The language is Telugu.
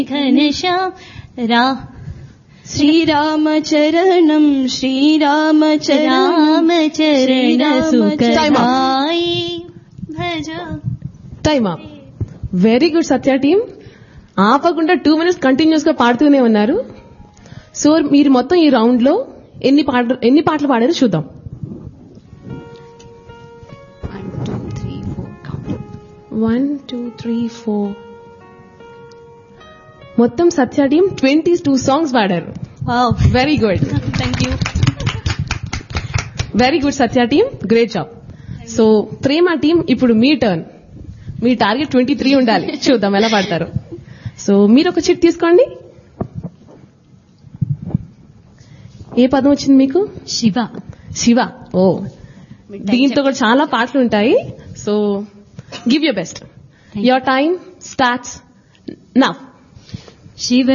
ఘనశ్యామ్ రా శ్రీరామచరణం శ్రీరామచరణం రామచరణ Time up. సుఖదాయి భజ time up very good Satya team ఆపకుండా టూ మినిట్స్ కంటిన్యూస్ గా పాడుతూనే ఉన్నారు సో మీరు మొత్తం ఈ రౌండ్ లో ఎన్ని పాటలు ఎన్ని పాటలు పాడారో చూద్దాం వన్ టూ త్రీ ఫోర్ మొత్తం Satya team twenty two songs పాడారు wow very good thank you very good Satya team great job so Prema team ఇప్పుడు మీ టర్న్ మీ టార్గెట్ ట్వంటీ త్రీ ఉండాలి చూద్దాం ఎలా పాడతారు సో మీరు ఒక చిట్ తీసుకోండి ఏ పదం వచ్చింది మీకు శివ శివ ఓ దీంతో కూడా చాలా పాటలు ఉంటాయి so give you best your time starts now Shiva